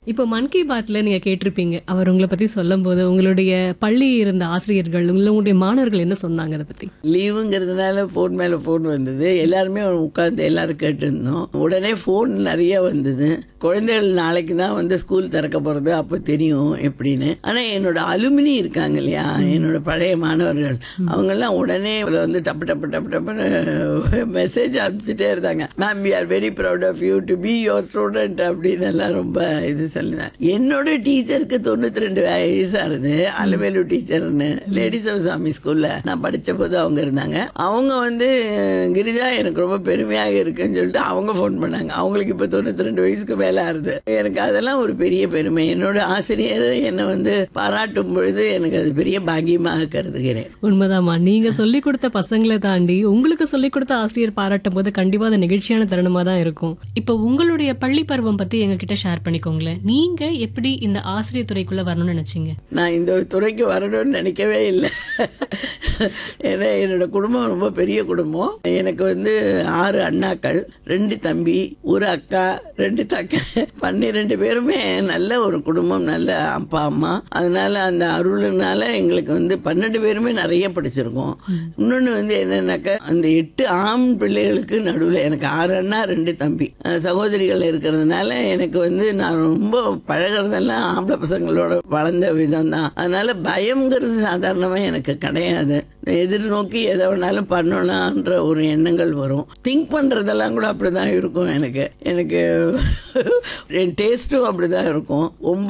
இப்போ மன் கி பாத்ல நீங்க கேட்டிருப்பீங்க அவர் உங்களை பத்தி சொல்லும்போது உங்களுடைய பள்ளி இருந்த ஆசிரியர்கள் உங்களுடைய மாணவர்கள் என்ன சொன்னாங்க அதை பத்தி லீவுங்கிறதுனால ஃபோன் மேலே ஃபோன் வந்தது எல்லாருமே உட்காந்து எல்லாரும் கேட்டுருந்தோம் உடனே ஃபோன் நிறைய வந்தது குழந்தைகள் நாளைக்கு தான் வந்து ஸ்கூல் திறக்க போகிறது அப்போ தெரியும் எப்படின்னு ஆனால் என்னோட அலுமினி இருக்காங்க இல்லையா என்னோட பழைய மாணவர்கள் அவங்கெல்லாம் உடனே இவ்வளவு வந்து டப்பு டப்பு டப்பு டப்புன்னு மெசேஜ் அனுப்பிச்சிட்டே இருந்தாங்க ma'am we are very proud of you to be your student அப்படின்னு எல்லாம் ரொம்ப இது சொல்லிதான் என்னோட டீச்சருக்கு தொண்ணூத்தி ரெண்டு வயசாகுது அலவேலு டீச்சர்னு லேடி சிவசாமி ஸ்கூல்ல நான் படிச்ச போது அவங்க இருந்தாங்க அவங்க வந்து கிரிஜா எனக்கு ரொம்ப பெருமையாக இருக்குன்னு சொல்லிட்டு அவங்க ஃபோன் பண்ணாங்க அவங்களுக்கு இப்போ தொண்ணூத்தி ரெண்டு வயசுக்கு மேல ஆகுது எனக்கு அதெல்லாம் ஒரு பெரிய பெருமை என்னோட ஆசிரியர் என்னை வந்து பாராட்டும் பொழுது எனக்கு அது பெரிய பாக்கியமாக கருதுகிறேன் உண்மைதாம்மா நீங்க சொல்லி கொடுத்த பசங்களை தாண்டி உங்களுக்கு சொல்லி கொடுத்த ஆசிரியர் பாராட்டும் போது கண்டிப்பா அது நிகழ்ச்சியான தருணமா தான் இருக்கும் இப்போ உங்களுடைய பள்ளி பருவம் பத்தி எங்க கிட்ட ஷேர் பண்ணிக்கோங்களேன் நீங்க எப்படி இந்த ஆசிரியர் துறைக்குள்ள வரணும்னு நினைச்சீங்க நான் இந்த துறைக்கு வரணும்னு நினைக்கவே இல்லை ஏன்னா என்னோட குடும்பம் ரொம்ப பெரிய குடும்பம் எனக்கு வந்து ஆறு அண்ணாக்கள் ரெண்டு தம்பி ஒரு அக்கா ரெண்டு தக்க பன்னிரெண்டு பேருமே நல்ல ஒரு குடும்பம் நல்ல அப்பா அம்மா அதனால அந்த அருள்னால எங்களுக்கு வந்து பன்னெண்டு பேருமே நிறைய படிச்சிருக்கோம் இன்னொன்று வந்து என்னன்னாக்கா அந்த எட்டு ஆண் பிள்ளைகளுக்கு நடுவில் எனக்கு ஆறு அண்ணா ரெண்டு தம்பி அஹ் சகோதரிகள் இருக்கிறதுனால எனக்கு வந்து நான் ரொம்ப பழகிறதெல்லாம் ஆம்பளை பசங்களோட வளர்ந்த விதம் தான் அதனால பயம்ங்கிறது சாதாரணமாக எனக்கு கிடையாது எதிர்நோக்கி எதை வேணாலும் பண்ணலான்ற ஒரு எண்ணங்கள் வரும் திங்க் பண்றதெல்லாம் கூட அப்படிதான் இருக்கும் எனக்கு எனக்கு என் டேஸ்ட்டும் அப்படிதான் இருக்கும் ஒன்பது